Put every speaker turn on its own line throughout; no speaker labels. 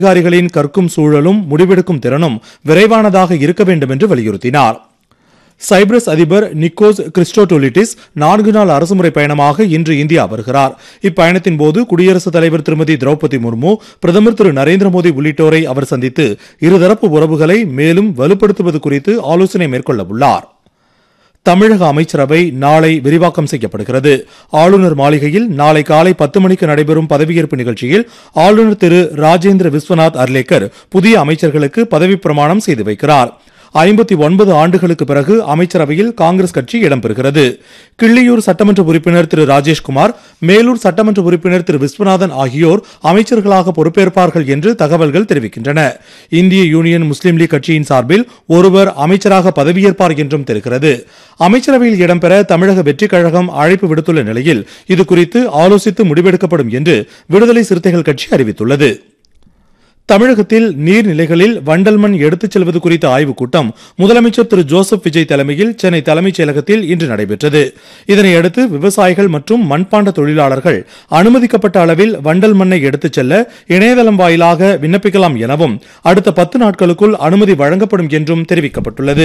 அதிகாரிகளின் கற்கும் சூழலும் முடிவெடுக்கும் திறனும் விரைவானதாக இருக்க வேண்டும் என்று வலியுறுத்தினார் சைப்ரஸ் அதிபர் நிக்கோஸ் கிறிஸ்டோடோலிட்டிஸ் நான்கு நாள் அரசுமுறை பயணமாக இன்று இந்தியா வருகிறார் இப்பயணத்தின் போது குடியரசுத் தலைவர் திருமதி திரௌபதி முர்மு பிரதமர் திரு நரேந்திர மோடி உள்ளிட்டோரை அவர் சந்தித்து இருதரப்பு உறவுகளை மேலும் வலுப்படுத்துவது குறித்து ஆலோசனை மேற்கொள்ள உள்ளார் தமிழக அமைச்சரவை நாளை விரிவாக்கம் செய்யப்படுகிறது ஆளுநர் மாளிகையில் நாளை காலை பத்து மணிக்கு நடைபெறும் பதவியேற்பு நிகழ்ச்சியில் ஆளுநர் திரு ராஜேந்திர விஸ்வநாத் அர்லேக்கர் புதிய அமைச்சர்களுக்கு பதவிப் பிரமாணம் செய்து வைக்கிறார் ஐம்பத்தி ஒன்பது ஆண்டுகளுக்கு பிறகு அமைச்சரவையில் காங்கிரஸ் கட்சி இடம்பெறுகிறது கிள்ளியூர் சட்டமன்ற உறுப்பினர் திரு ராஜேஷ்குமார் மேலூர் சட்டமன்ற உறுப்பினர் திரு விஸ்வநாதன் ஆகியோர் அமைச்சர்களாக பொறுப்பேற்பார்கள் என்று தகவல்கள் தெரிவிக்கின்றன இந்திய யூனியன் முஸ்லீம் லீக் கட்சியின் சார்பில் ஒருவர் அமைச்சராக பதவியேற்பார் என்றும் தெரிகிறது அமைச்சரவையில் இடம்பெற தமிழக வெற்றிக் கழகம் அழைப்பு விடுத்துள்ள நிலையில் இதுகுறித்து ஆலோசித்து முடிவெடுக்கப்படும் என்று விடுதலை சிறுத்தைகள் கட்சி அறிவித்துள்ளது தமிழகத்தில் நீர்நிலைகளில் வண்டல் மண் எடுத்துச் செல்வது குறித்த ஆய்வுக் கூட்டம் முதலமைச்சர் திரு ஜோசப் விஜய் தலைமையில் சென்னை தலைமைச் செயலகத்தில் இன்று நடைபெற்றது இதனையடுத்து விவசாயிகள் மற்றும் மண்பாண்ட தொழிலாளர்கள் அனுமதிக்கப்பட்ட அளவில் வண்டல் மண்ணை எடுத்துச் செல்ல இணையதளம் வாயிலாக விண்ணப்பிக்கலாம் எனவும் அடுத்த பத்து நாட்களுக்குள் அனுமதி வழங்கப்படும் என்றும் தெரிவிக்கப்பட்டுள்ளது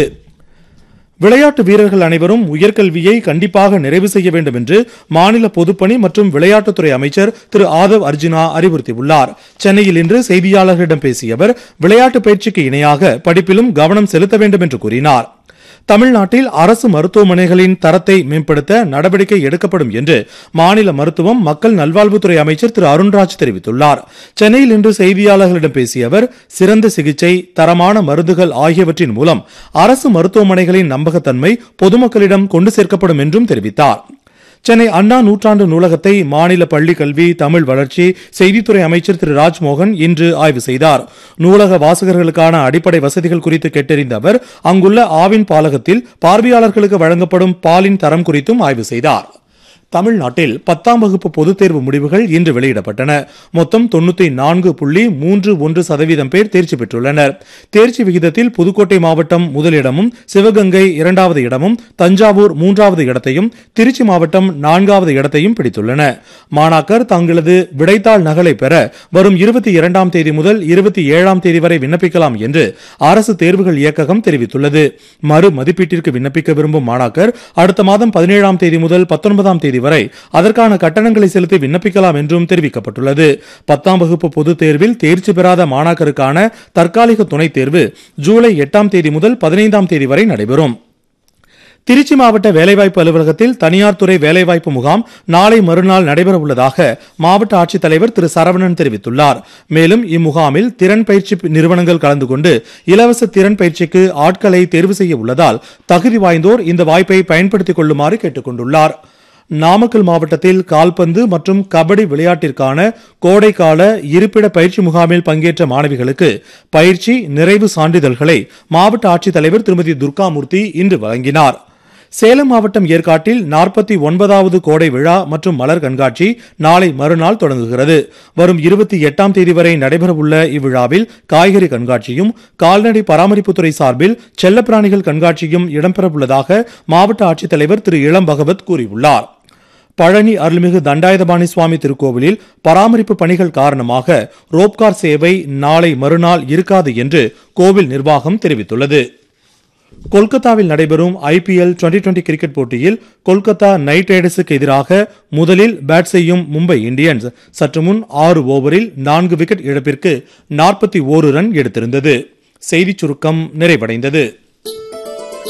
விளையாட்டு வீரர்கள் அனைவரும் உயர்கல்வியை கண்டிப்பாக நிறைவு செய்ய வேண்டும் என்று மாநில பொதுப்பணி மற்றும் விளையாட்டுத்துறை அமைச்சர் திரு ஆதவ் அர்ஜுனா அறிவுறுத்தியுள்ளார் சென்னையில் இன்று செய்தியாளர்களிடம் பேசிய அவர் விளையாட்டு பயிற்சிக்கு இணையாக படிப்பிலும் கவனம் செலுத்த வேண்டும் என்று கூறினார் தமிழ்நாட்டில் அரசு மருத்துவமனைகளின் தரத்தை மேம்படுத்த நடவடிக்கை எடுக்கப்படும் என்று மாநில மருத்துவம் மக்கள் நல்வாழ்வுத்துறை அமைச்சர் திரு அருண்ராஜ் தெரிவித்துள்ளார் சென்னையில் இன்று செய்தியாளர்களிடம் பேசிய அவர் சிறந்த சிகிச்சை தரமான மருந்துகள் ஆகியவற்றின் மூலம் அரசு மருத்துவமனைகளின் நம்பகத்தன்மை பொதுமக்களிடம் கொண்டு சேர்க்கப்படும் என்றும் தெரிவித்தார் சென்னை அண்ணா நூற்றாண்டு நூலகத்தை மாநில பள்ளிக் கல்வி தமிழ் வளர்ச்சி செய்தித்துறை அமைச்சர் திரு ராஜ்மோகன் இன்று ஆய்வு செய்தார் நூலக வாசகர்களுக்கான அடிப்படை வசதிகள் குறித்து கேட்டறிந்த அவர் அங்குள்ள ஆவின் பாலகத்தில் பார்வையாளர்களுக்கு வழங்கப்படும் பாலின் தரம் குறித்தும் ஆய்வு செய்தார் தமிழ்நாட்டில் பத்தாம் வகுப்பு பொதுத் தேர்வு முடிவுகள் இன்று வெளியிடப்பட்டன மொத்தம் தொண்ணூத்தி நான்கு புள்ளி மூன்று ஒன்று சதவீதம் பேர் தேர்ச்சி பெற்றுள்ளனர் தேர்ச்சி விகிதத்தில் புதுக்கோட்டை மாவட்டம் முதலிடமும் சிவகங்கை இரண்டாவது இடமும் தஞ்சாவூர் மூன்றாவது இடத்தையும் திருச்சி மாவட்டம் நான்காவது இடத்தையும் பிடித்துள்ளன மாணாக்கர் தங்களது விடைத்தாள் நகலை பெற வரும் இருபத்தி இரண்டாம் தேதி முதல் இருபத்தி ஏழாம் தேதி வரை விண்ணப்பிக்கலாம் என்று அரசு தேர்வுகள் இயக்ககம் தெரிவித்துள்ளது மறு மதிப்பீட்டிற்கு விண்ணப்பிக்க விரும்பும் மாணாக்கர் அடுத்த மாதம் பதினேழாம் தேதி முதல் பத்தொன்பதாம் தேதி வரை அதற்கான கட்டணங்களை செலுத்தி விண்ணப்பிக்கலாம் என்றும் தெரிவிக்கப்பட்டுள்ளது பத்தாம் வகுப்பு பொதுத் தேர்வில் தேர்ச்சி பெறாத மாணாக்கருக்கான தற்காலிக துணைத் தேர்வு ஜூலை எட்டாம் தேதி முதல் பதினைந்தாம் தேதி வரை நடைபெறும் திருச்சி மாவட்ட வேலைவாய்ப்பு அலுவலகத்தில் தனியார் துறை வேலைவாய்ப்பு முகாம் நாளை மறுநாள் நடைபெற உள்ளதாக மாவட்ட ஆட்சித்தலைவர் திரு சரவணன் தெரிவித்துள்ளார் மேலும் இம்முகாமில் திறன் பயிற்சி நிறுவனங்கள் கலந்து கொண்டு இலவச திறன் பயிற்சிக்கு ஆட்களை தேர்வு செய்ய உள்ளதால் தகுதி வாய்ந்தோர் இந்த வாய்ப்பை பயன்படுத்திக் கொள்ளுமாறு கேட்டுக் கொண்டுள்ளார் நாமக்கல் மாவட்டத்தில் கால்பந்து மற்றும் கபடி விளையாட்டிற்கான கோடைக்கால இருப்பிட பயிற்சி முகாமில் பங்கேற்ற மாணவிகளுக்கு பயிற்சி நிறைவு சான்றிதழ்களை மாவட்ட ஆட்சித்தலைவர் திருமதி துர்காமூர்த்தி இன்று வழங்கினார் சேலம் மாவட்டம் ஏற்காட்டில் நாற்பத்தி ஒன்பதாவது கோடை விழா மற்றும் மலர் கண்காட்சி நாளை மறுநாள் தொடங்குகிறது வரும் இருபத்தி எட்டாம் தேதி வரை நடைபெறவுள்ள இவ்விழாவில் காய்கறி கண்காட்சியும் கால்நடை பராமரிப்புத்துறை சார்பில் செல்லப்பிராணிகள் கண்காட்சியும் இடம்பெறவுள்ளதாக மாவட்ட ஆட்சித்தலைவர் திரு இளம் பகவத் கூறியுள்ளார் பழனி அருள்மிகு தண்டாயுதபாணி சுவாமி திருக்கோவிலில் பராமரிப்பு பணிகள் காரணமாக ரோப்கார் சேவை நாளை மறுநாள் இருக்காது என்று கோவில் நிர்வாகம் தெரிவித்துள்ளது கொல்கத்தாவில் நடைபெறும் ஐபிஎல் டுவெண்டி டுவெண்டி கிரிக்கெட் போட்டியில் கொல்கத்தா நைட் ரைடர்ஸுக்கு எதிராக முதலில் பேட் செய்யும் மும்பை இந்தியன்ஸ் சற்று முன் ஆறு ஓவரில் நான்கு விக்கெட் இழப்பிற்கு நாற்பத்தி ஓரு ரன் எடுத்திருந்தது செய்திச் சுருக்கம் நிறைவடைந்தது